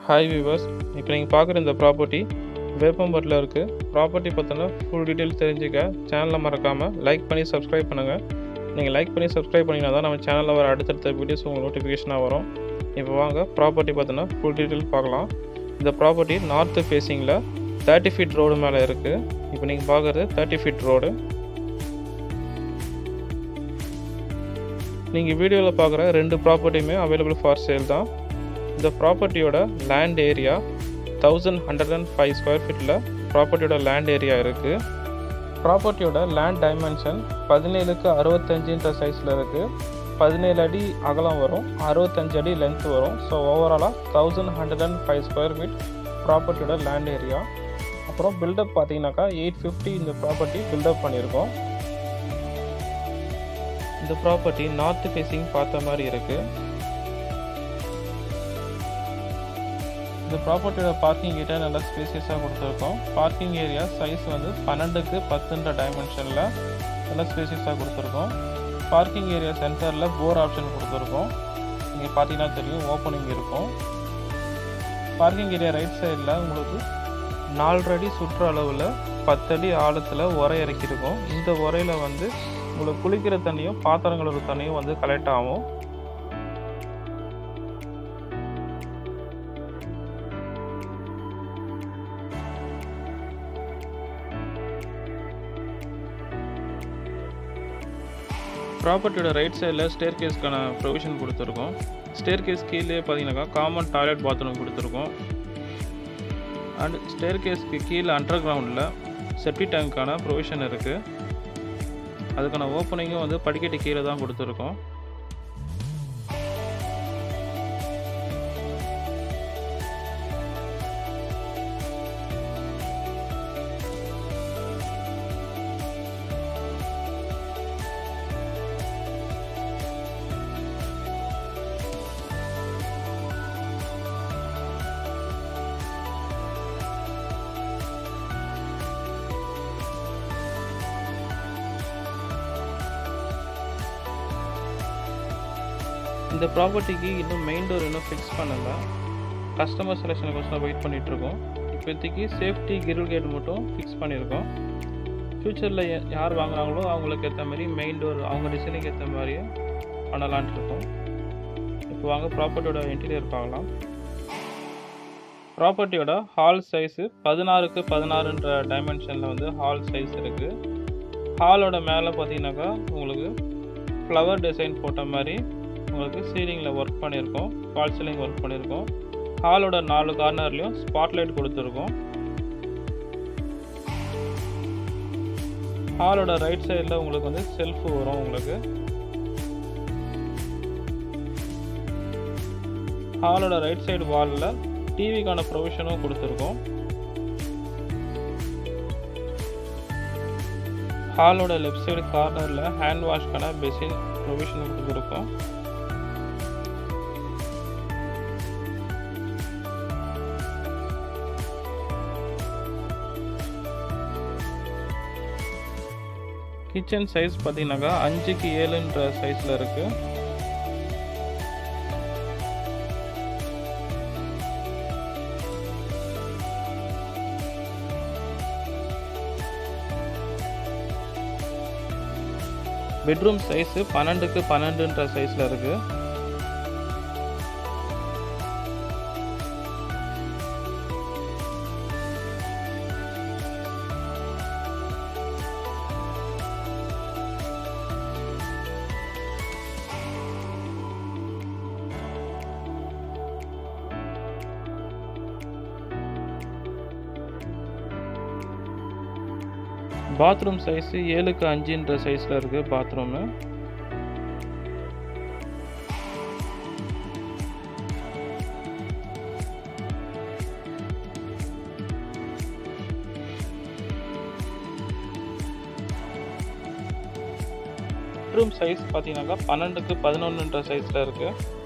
hi viewers இப்போ நீங்கள் பார்க்குற இந்த ப்ராப்பர்ட்டி வேப்பம்பட்டில் இருக்குது ப்ராப்பர்ட்டி பார்த்தோன்னா ஃபுல் டீட்டெயில் தெரிஞ்சுக்க சேனலை மறக்காமல் லைக் பண்ணி சப்ஸ்கிரைப் பண்ணுங்கள் நீங்கள் லைக் பண்ணி சப்ஸ்கிரைப் பண்ணிங்கன்னா தான் நம்ம சேனலில் வர அடுத்தடுத்த வீடியோஸ் உங்களுக்கு நோட்டிஃபிகேஷனாக வரும் இப்போ வாங்க ப்ராப்பர்ட்டி பார்த்தோன்னா ஃபுல் டீட்டெயில் பார்க்கலாம் இந்த ப்ராப்பர்ட்டி நார்த்து ஃபேஸிங்கில் தேர்ட்டி ஃபீட் ரோடு மேலே இருக்குது இப்போ நீங்கள் பார்க்குறது தேர்ட்டி ஃபீட் ரோடு நீங்கள் வீடியோவில் பார்க்குற ரெண்டு ப்ராப்பர்ட்டியுமே அவைலபிள் ஃபார் சேல் தான் இந்த ப்ராப்பர்ட்டியோட land area thousand hundred and five square ஃபீட்டில் ப்ராப்பர்ட்டியோட லேண்ட் ஏரியா இருக்குது ப்ராப்பர்ட்டியோட லேண்ட் டைமென்ஷன் பதினேழுக்கு அறுபத்தஞ்சுன்ற சைஸில் இருக்குது பதினேழு அடி அகலம் வரும் அறுபத்தஞ்சு அடி லென்த் வரும் ஸோ ஓவராலாக thousand hundred and five square feet ப்ராப்பர்ட்டியோட லேண்ட் ஏரியா அப்புறம் பில்டப் பார்த்தீங்கன்னாக்கா எயிட் ஃபிஃப்டி இந்த ப்ராப்பர்ட்டி பில்டப் பண்ணியிருக்கோம் இந்த ப்ராப்பர்ட்டி நார்த் ஃபேஸிங் பார்த்த மாதிரி இருக்குது இந்த ப்ராப்பர்ட்டியோட பார்க்கிங் கிட்ட நல்லா ஸ்பேசியஸாக கொடுத்துருக்கோம் பார்க்கிங் ஏரியா சைஸ் வந்து பன்னெண்டுக்கு பத்துன்ற டைமென்ஷனில் நல்லா ஸ்பேசியஸாக கொடுத்துருக்கோம் பார்க்கிங் ஏரியா சென்டரில் போர் ஆப்ஷன் கொடுத்துருக்கோம் நீங்கள் பார்த்தீங்கன்னா தெரியும் ஓப்பனிங் இருக்கும் பார்க்கிங் ஏரியா ரைட் சைடில் உங்களுக்கு நாலரை அடி சுற்று அளவில் பத்தடி ஆழத்தில் உரை இறக்கியிருக்கும் இந்த உரையில் வந்து உங்களுக்கு குளிக்கிற தண்ணியும் பாத்திரம் கழுவுற தண்ணியும் வந்து கலெக்ட் ஆகும் ப்ராப்பர்ட்டியோட ரைட் சைடில் ஸ்டேர் கேஸ்க்கான ப்ரொவிஷன் கொடுத்துருக்கோம் ஸ்டேர் கேஸ் கீழே பார்த்தீங்கன்னாக்கா காமன் டாய்லெட் பாத்ரூம் கொடுத்துருக்கோம் அண்ட் ஸ்டேர் கேஸ்க்கு கீழே அண்டர் கிரவுண்டில் செப்டி டேங்க்கான ப்ரொவிஷன் இருக்குது அதுக்கான ஓப்பனிங்கும் வந்து படிக்கட்டு கீழே தான் கொடுத்துருக்கோம் இந்த ப்ராப்பர்ட்டிக்கு இன்னும் மெயின் டோர் இன்னும் ஃபிக்ஸ் பண்ணலை கஸ்டமர் செலெக்ஷனுக்கோசரம் வெயிட் பண்ணிகிட்ருக்கோம் இப்போதைக்கு சேஃப்டி கிரில் கேட் மட்டும் ஃபிக்ஸ் பண்ணியிருக்கோம் ஃப்யூச்சரில் யார் வாங்குறாங்களோ அவங்களுக்கு ஏற்ற மாதிரி மெயின் டோர் அவங்க டிசைனுக்கு ஏற்ற மாதிரியே பண்ணலான்ட்டு இருக்கோம் இப்போ வாங்க ப்ராப்பர்ட்டியோட இன்டீரியர் பார்க்கலாம் ப்ராப்பர்ட்டியோட ஹால் சைஸு பதினாறுக்கு பதினாறுன்ற டைமென்ஷனில் வந்து ஹால் சைஸ் இருக்குது ஹாலோட மேலே பார்த்தீங்கன்னாக்கா உங்களுக்கு ஃப்ளவர் டிசைன் போட்ட மாதிரி உங்களுக்கு சீலிங்கில் ஒர்க் பண்ணியிருக்கோம் ஃபால் சீலிங் ஒர்க் பண்ணியிருக்கோம் ஹாலோட நாலு கார்னர்லேயும் ஸ்பாட்லைட் கொடுத்துருக்கோம் ஹாலோட ரைட் சைடில் உங்களுக்கு வந்து செல்ஃப் வரும் உங்களுக்கு ஹாலோட ரைட் சைடு வாலில் டிவிக்கான ப்ரொவிஷனும் கொடுத்துருக்கோம் ஹாலோட லெஃப்ட் சைடு கார்னரில் ஹேண்ட் வாஷ்க்கான பெசின் ப்ரொவிஷன் கொடுத்துருக்கோம் கிச்சன் சைஸ் பார்த்தீங்கன்னாக்கா அஞ்சுக்கு ஏழுன்ற சைஸில் இருக்குது பெட்ரூம் சைஸு பன்னெண்டுக்கு பன்னெண்டுன்ற சைஸில் இருக்குது பாத்ரூம் சைஸு ஏழுக்கு அஞ்சுன்ற சைஸில் இருக்குது பாத்ரூமு பெட்ரூம் சைஸ் பார்த்தீங்கன்னாக்கா பன்னெண்டுக்கு பதினொன்றுன்ற சைஸில் இருக்குது